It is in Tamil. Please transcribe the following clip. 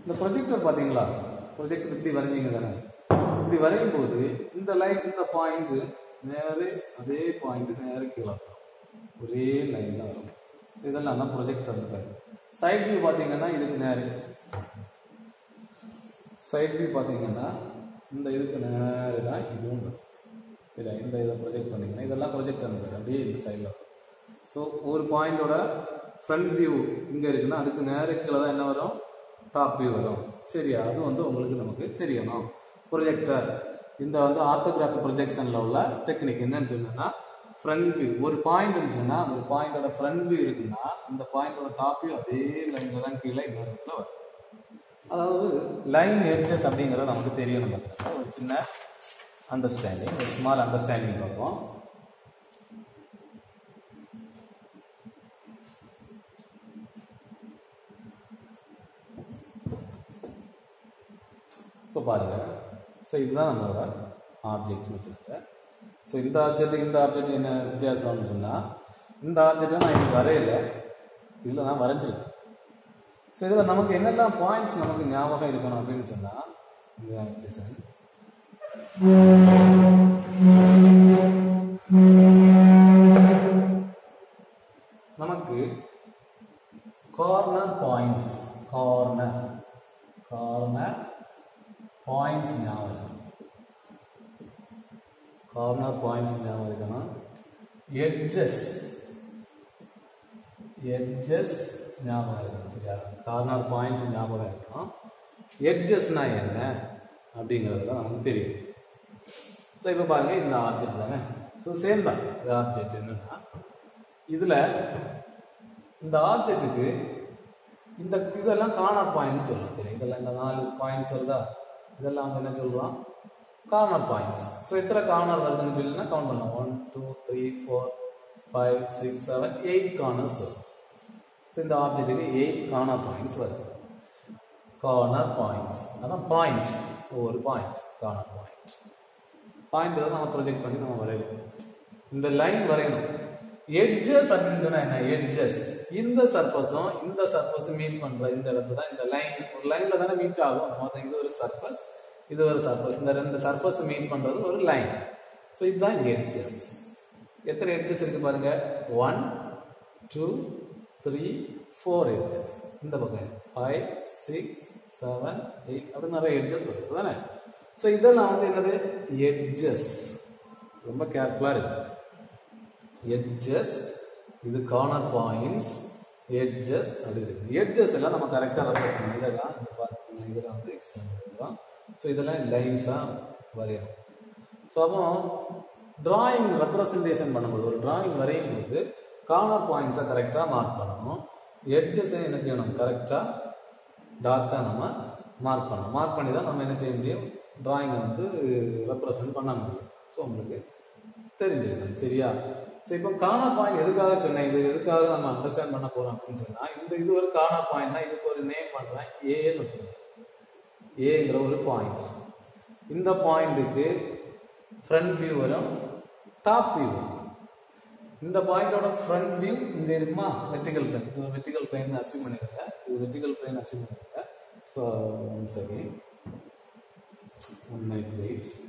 இந்த ப்ரொஜெக்டர் பார்த்தீங்களா ப்ரொஜெக்டர் இப்படி வரைஞ்சிங்க தானே இப்படி வரையும் போது இந்த லைன் இந்த பாயிண்ட் நேரே அதே பாயிண்ட் நேரே கீழே வரும். ஒரே லைன் தான் வரும் So இதெல்லாம் தான் ப்ரொஜெக்டர் இருக்காது சைட் வியூ பார்த்தீங்கன்னா இதுக்கு நேரே சைட் வியூ பார்த்தீங்கன்னா இந்த இதுக்கு நேரே தான் இதுவும் வரும் சரியா இந்த இதை ப்ரொஜெக்ட் பண்ணிங்கன்னா இதெல்லாம் ப்ரொஜெக்டர் இருக்காது அப்படியே இந்த சைடில் ஸோ ஒரு பாயிண்டோட ஃப்ரண்ட் வியூ இங்கே இருக்குன்னா அதுக்கு நேர கீழே தான் என்ன வரும் டாப் வியூ வரும் சரியா அது வந்து உங்களுக்கு நமக்கு தெரியணும் ப்ரொஜெக்டர் இந்த வந்து ஆர்த்தோகிராஃபி ப்ரொஜெக்ஷனில் உள்ள டெக்னிக் என்னன்னு சொன்னோன்னா ஃப்ரண்ட் வியூ ஒரு பாயிண்ட் சொன்னால் அந்த பாயிண்டோட ஃப்ரண்ட் வியூ இருக்குன்னா இந்த பாயிண்டோட டாப் வியூ அதே லைனில் தான் கீழே இன்னொரு இடத்துல வரும் அதாவது லைன் எட்ஜஸ் அப்படிங்கிறது நமக்கு தெரியணும் பார்த்தீங்கன்னா ஒரு சின்ன அண்டர்ஸ்டாண்டிங் ஒரு ஸ்மால் அண்டர்ஸ்டாண்டிங் பார்ப்போம் இப்போ பாருங்க ஸோ இதுதான் நம்மளோட ஆப்ஜெக்ட்னு வச்சுருக்கேன் ஸோ இந்த ஆப்ஜெக்ட் இந்த ஆப்ஜெக்ட் என்ன வித்தியாசம்னு சொன்னால் இந்த ஆப்ஜெக்டை நான் இது வரையல இதில் நான் வரைஞ்சிருக்கேன் ஸோ இதில் நமக்கு என்னெல்லாம் பாயிண்ட்ஸ் நமக்கு ஞாபகம் இருக்கணும் அப்படின்னு சொன்னால் லிசன் நமக்கு corner points corner corner points ஞாபகம் இருக்கணும். கார்னர் பாயிண்ட்ஸ் ஞாபகம் இருக்கணும் எட்ஜஸ் எட்ஜஸ் ஞாபகம் இருக்கணும் சரியா கார்னர் பாயிண்ட்ஸ் ஞாபகம் இருக்கணும் எட்ஜஸ்னா என்ன அப்படிங்கிறது தான் நமக்கு தெரியும் ஸோ இப்போ பாருங்க இந்த ஆப்ஜெக்ட் தானே ஸோ சேம் தான் இந்த ஆப்ஜெக்ட் என்னன்னா இதில் இந்த ஆப்ஜெக்ட்டுக்கு இந்த இதெல்லாம் கார்னர் பாயிண்ட் சொல்லலாம் சரி இதெல்லாம் இந்த நாலு பாயிண்ட்ஸ் வருதா இதெல்லாம் வந்து என்ன சொல்கிறோம் கார்னர் பாயிண்ட்ஸ் ஸோ எத்தனை கார்னர் வருதுன்னு சொல்லினா கவுண்ட் பண்ணலாம் one two three four five six seven eight corners வரும் ஸோ இந்த ஆப்ஜெக்ட்டுக்கு எயிட் கார்னர் பாயிண்ட்ஸ் வருது கார்னர் பாயிண்ட்ஸ் அதான் பாயிண்ட் ஒவ்வொரு பாயிண்ட் கார்னர் பாயிண்ட் பாயிண்ட் தான் நம்ம ப்ரொஜெக்ட் பண்ணி நம்ம வரையணும் இந்த லைன் வரையணும் எட்ஜஸ் அப்படின்னு சொன்னா என்ன எட்ஜஸ் இந்த சர்ஃபஸும் இந்த சர்ஃபஸும் மீட் பண்ற இந்த இடத்துல தான் இந்த லைன் ஒரு லைன்ல தானே மீட் ஆகும் மொத்தம் இது ஒரு சர்ஃபஸ் இது ஒரு சர்ஃபஸ் இந்த ரெண்டு சர்ஃபஸ் மீட் பண்றது ஒரு லைன் ஸோ இதுதான் எட்ஜஸ் எத்தனை எட்ஜஸ் இருக்கு பாருங்க one two three four edges இந்த பக்கம் ஃபைவ் சிக்ஸ் செவன் எயிட் அப்படி நிறைய எட்ஜஸ் வருது தானே ஸோ இதெல்லாம் வந்து என்னது எட்ஜஸ் ரொம்ப கேர்ஃபுல்லாக இருக்கு எட்ஜஸ் இது கார்னர் பாயிண்ட்ஸ் எட்ஜஸ் அப்படி இருக்கு எட்ஜஸ் எல்லாம் நம்ம கரெக்டாக ரெஃபர் பண்ணணும் இதெல்லாம் இந்த பார்த்தீங்கன்னா இதெல்லாம் வந்து எக்ஸ்பிளைன் பண்ணிடுறோம் ஸோ இதெல்லாம் லைன்ஸாக வரையணும் ஸோ அப்போ டிராயிங் ரெப்ரசன்டேஷன் பண்ணும்போது ஒரு டிராயிங் வரையும் போது கார்னர் பாயிண்ட்ஸை கரெக்டாக மார்க் பண்ணணும் எட்ஜஸை என்ன செய்யணும் கரெக்டாக டார்க்காக நம்ம மார்க் பண்ணணும் மார்க் பண்ணி தான் நம்ம என்ன செய்ய முடியும் டிராயிங்கை வந்து ரெப்ரசன்ட் பண்ண முடியும் ஸோ உங்களுக்கு தெரிஞ்சிருக்கணும் சரியா ஸோ இப்போ கார்னர் பாயிண்ட் எதுக்காக சொன்னேன் இது எதுக்காக நம்ம அண்டர்ஸ்டாண்ட் பண்ண போறோம் அப்படின்னு சொன்னா இந்த இது ஒரு கார்னர் பாயிண்ட்னா இதுக்கு ஒரு நேம் பண்றேன் ஏன்னு வச்சுக்கோங்க ஏங்கிற ஒரு பாயிண்ட் இந்த பாயிண்ட்டுக்கு ஃப்ரண்ட் வியூ வரும் டாப் வியூ வரும் இந்த பாயிண்டோட ஃப்ரண்ட் வியூ இங்க இருக்குமா வெர்டிகல் பிளேன் இது வெர்டிகல் பிளேன் அசியூம் பண்ணிருங்க இது வெர்டிகல் பிளேன் அசியூம் பண்ணிருங்க so one second one minute wait